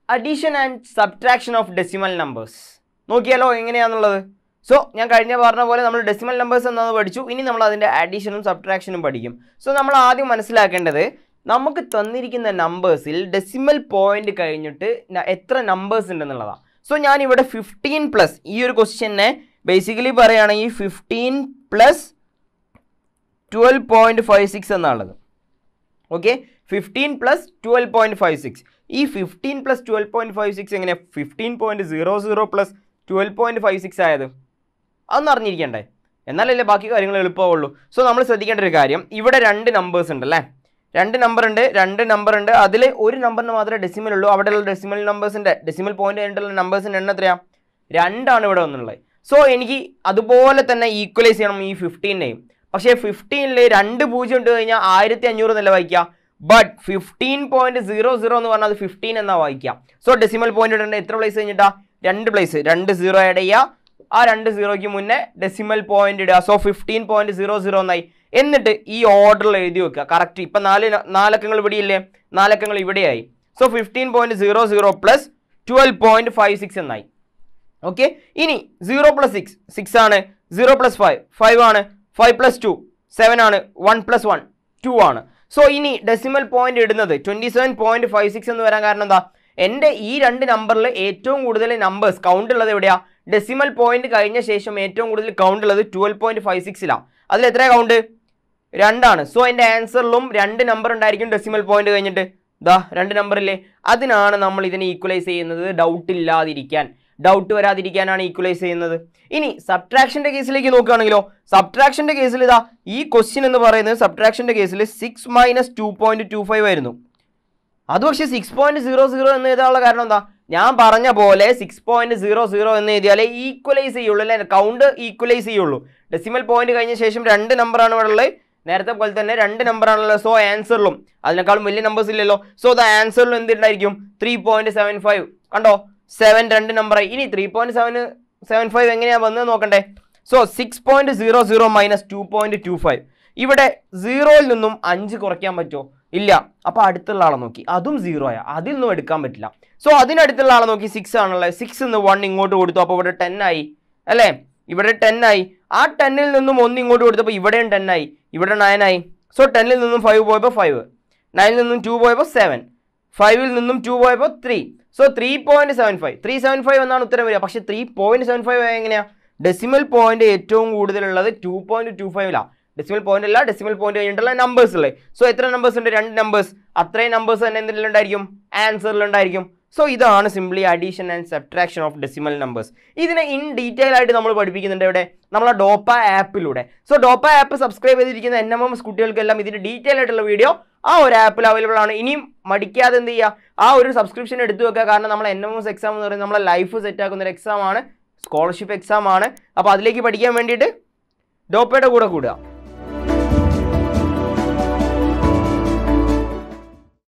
addition and subtraction of decimal numbers നോക്കിയാലോ എങ്ങനെയാണെന്നുള്ളത് so ഞാൻ കഴിഞ്ഞ പറഞ്ഞ പോലെ നമ്മൾ ഡെസിമൽ നമ്പേഴ്സ് എന്താണെന്ന് പഠിച്ചു ഇനി നമ്മൾ അതിൻ്റെ അഡീഷനും സബ്ട്രാക്ഷനും പഠിക്കും സോ നമ്മൾ ആദ്യം മനസ്സിലാക്കേണ്ടത് നമുക്ക് തന്നിരിക്കുന്ന നമ്പേഴ്സിൽ ഡെസിമൽ പോയിന്റ് കഴിഞ്ഞിട്ട് ന- എത്ര നമ്പേഴ്സ് ഉണ്ടെന്നുള്ളതാണ് സോ ഞാൻ ഇവിടെ ഫിഫ്റ്റീൻ പ്ലസ് ഈ ഒരു ക്വസ്റ്റ്യനെ ബേസിക്കലി പറയുകയാണെങ്കിൽ fifteen plus twelve point five six എന്നുള്ളത് okay fifteen plus twelve point five six ഈ fifteen plus twelve point five six എങ്ങനെ fifteen point zero zero plus twelve point five six ആയത് അതൊന്നും അറിഞ്ഞിരിക്കണ്ടേ എന്നാലല്ലേ ബാക്കി കാര്യങ്ങൾ എളുപ്പമുള്ളൂ സോ നമ്മൾ ശ്രദ്ധിക്കേണ്ട ഒരു കാര്യം ഇവിടെ രണ്ട് നമ്പേഴ്സ് ഉണ്ട് അല്ലേ രണ്ട് നമ്പർ ഉണ്ട് രണ്ട് നമ്പർ ഉണ്ട് അതിൽ ഒരു നമ്പറിന് മാത്രമേ ഡെസിമൽ ഉള്ളൂ അവിടെയുള്ള ഡെസിമൽ നമ്പേഴ്സിൻ്റെ ഡെസിമൽ പോയിന്റ് കഴിഞ്ഞിട്ടുള്ള നമ്പേഴ്സിൻ്റെ എണ്ണം എത്രയാണ് രണ്ടാണ് ഇവിടെ വന്നുള്ളത് സോ എനിക്ക് അതുപോലെ തന്നെ ഈക്വലൈസ് ചെയ്യണം ഈ ഫിഫ്റ്റീനെയും പക്ഷേ ഫിഫ്റ്റീനിൽ രണ്ട് പൂജ്യം ഇട്ട് കഴിഞ്ഞാൽ ആയിരത്തി അഞ്ഞൂറ് എന്നല്ല വായിക്കുക but fifteen point zero zero എന്ന് പറഞ്ഞാൽ അത് ഫിഫ്റ്റീൻ എന്നാ വായിക്കുക സോ ഡെസിമൽ പോയിന്റ് ഇടേണ്ട എത്ര പ്ലേസ് കഴിഞ്ഞിട്ടാ രണ്ട് പ്ലേസ് രണ്ട് സീറോ ആഡ് ചെയ്യുക ആ രണ്ട് സീറോയ്ക്ക് മുന്നേ ഡെസിമൽ പോയിന്റ് ഇടുക so fifteen point zero zero എന്നായി എന്നിട്ട് ഈ ഓർഡറിൽ എഴുതി വെക്കുക കറക്റ്റ് ഇപ്പം നാല് ന- നാലക്കങ്ങൾ ഇവിടെയില്ലേ നാലക്കങ്ങൾ ഇവിടെയായി so fifteen point zero zero plus twelve point five six എന്നായി ഓക്കെ ഇനി സീറോ പ്ലസ് സിക്സ് സിക്സ് ആണ് സീറോ പ്ലസ് ഫൈവ് ഫൈവ് ആണ് ഫൈവ് പ്ലസ് ടു സെവൻ ആണ് വൺ പ്ലസ് വൺ ടു ആണ് സോ ഇനി ഡെസിമൽ പോയിന്റ് ഇടുന്നത് twenty seven point five six എന്ന് വരാൻ കാരണം എന്താ എൻ്റെ ഈ രണ്ട് നമ്പറിൽ ഏറ്റവും കൂടുതൽ നമ്പേഴ്സ് കൗണ്ട് ഉള്ളത് എവിടെയാ ഡെസിമൽ പോയിന്റ് കഴിഞ്ഞ ശേഷം ഏറ്റവും കൂടുതൽ കൗണ്ട് ഉള്ളത് ട്വൽവ് പോയിന്റ് ഫൈവ് സിക്സിലാണ് അതിൽ എത്ര കൗണ്ട് രണ്ടാണ് സോ എൻ്റെ ആൻസറിലും രണ്ട് നമ്പർ ഉണ്ടായിരിക്കും ഡെസിമൽ പോയിന്റ് കഴിഞ്ഞിട്ട് ദാ രണ്ട് നമ്പറില്ലേ അതിനാണ് നമ്മൾ ഇതിനെ ഈക്വലൈസ് ചെയ്യുന്നത് ഡൗട്ട് ഇല്ലാതിരിക്കാൻ ഡൗട്ട് വരാതിരിക്കാനാണ് ഈക്വലൈസ് ചെയ്യുന്നത് ഇനി സബ്ട്രാക്ഷൻ്റെ കേസിലേക്ക് നോക്കുകയാണെങ്കിലോ സബ്ട്രാക്ഷൻ്റെ കേസിൽ ഇതാ ഈ ക്വസ്റ്റ്യൻ എന്ന് പറയുന്നത് സബ്ട്രാക്ഷൻ്റെ കേസിൽ six minus two point two five ആയിരുന്നു അത് പക്ഷേ സിക്സ് പോയിന്റ് സീറോ സീറോ എന്ന് എഴുതാനുള്ള കാരണം എന്താ ഞാൻ പറഞ്ഞ പോലെ സിക്സ് പോയിന്റ് സീറോ സീറോ എന്ന് എഴുതിയാലേ ഈക്വലൈസ് ചെയ്യുള്ളൂ അല്ലെ കൗണ്ട് ഈക്വലൈസ് ചെയ്യുള്ളൂ ഡെസിമൽ പോയിന്റ് കഴിഞ്ഞ ശേഷം രണ്ട് നമ്പറാണ് ഇവിടെ ഉള്ളത് നേരത്തെ പോലെ തന്നെ രണ്ട് നമ്പറാണുള്ളത് സോ ആൻസറിലും അതിനേക്കാളും വലിയ നമ്പേഴ്സ് ഇല്ലല്ലോ സോ ദ ആൻസറിലും എന്തുണ്ടായിരിക്കും ത്രീ പോയിന്റ് സെവൻ ഫൈവ് കണ്ടോ സെവൻ രണ്ട് നമ്പറായി ഇനി three point seven seven five എങ്ങനെയാണ് വന്നത് നോക്കണ്ടേ so six point zero zero minus two point two five ഇവിടെ സീറോയിൽ നിന്നും അഞ്ച് കുറയ്ക്കാൻ പറ്റുമോ ഇല്ല അപ്പോൾ അടുത്തുള്ള ആളെ നോക്കി അതും സീറോ ആയ അതിൽ നിന്നും എടുക്കാൻ പറ്റില്ല സോ അതിനടുത്തുള്ള ആളെ നോക്കി സിക്സ് ആണല്ലേ സിക്സ് നിന്ന് വൺ ഇങ്ങോട്ട് കൊടുത്തു അപ്പോൾ ഇവിടെ ടെൻ ആയി അല്ലേ ഇവിടെ ടെൻ ആയി ആ ടെന്നിൽ നിന്നും ഒന്ന് ഇങ്ങോട്ട് കൊടുത്തപ്പോൾ ഇവിടെയും ടെൻ ആയി ഇവിടെ നയൻ ആയി സോ ടെന്നിൽ നിന്നും ഫൈവ് പോയപ്പോൾ ഫൈവ് നയനിൽ നിന്നും ടു പോയപ്പോൾ സെവൻ ഫൈവിൽ നിന്നും ടു പോയപ്പോൾ three so three point seven five three seven five എന്നാണ് ഉത്തരം വരിക പക്ഷേ ത്രീ പോയിന്റ് സെവൻ ഫൈവ് എങ്ങനെയാ ഡെസിമൽ പോയിന്റ് ഏറ്റവും കൂടുതലുള്ളത് ടു പോയിന്റ് ടു ഫൈവിലാണ് ഡെസിമൽ പോയിന്റ് അല്ല ഡെസിമൽ പോയിന്റ് കഴിഞ്ഞിട്ടുള്ള നമ്പേഴ്സ് ഉള്ളത് സോ എത്ര നമ്പേഴ്സ് ഉണ്ട് രണ്ട് നമ്പേഴ്സ് അത്രയും നമ്പേഴ്സ് തന്നെ എന്തിലുണ്ടായിരിക്കും ആൻസറിലുണ്ടായിരിക്കും സോ ഇതാണ് simply addition and subtraction of decimal numbers ഇതിനെ ഇൻ ഡീറ്റെയിൽ ആയിട്ട് നമ്മൾ പഠിപ്പിക്കുന്നുണ്ട് ഇവിടെ നമ്മളെ ഡോപ്പ ആപ്പിലൂടെ സോ ഡോപ്പ ആപ്പ് സബ്സ്ക്രൈബ് ചെയ്തിരിക്കുന്ന എൻ എം എം കുട്ടികൾക്കെല്ലാം ഇതിന്റെ ഡീറ്റെയിൽ ആയിട്ടുള്ള വീഡിയോ ആ ഒരു ആപ്പിൽ അവൈലബിൾ ആണ് ഇനിയും മടിക്കാതെ എന്ത് ചെയ്യുക ആ ഒരു സബ്സ്ക്രിപ്ഷൻ എടുത്തു വെക്കുക കാരണം നമ്മൾ എൻ എം എസ് എക്സാം എന്ന് പറയുന്നത് നമ്മളെ ലൈഫ് സെറ്റ് ആക്കുന്ന ഒരു എക്സാം ആണ് സ്കോളർഷിപ്പ് എക്സാം ആണ് അപ്പോൾ അതിലേക്ക് പഠിക്കാൻ വേണ്ടിയിട്ട് ഡോപ്പയുടെ കൂടെ കൂടുക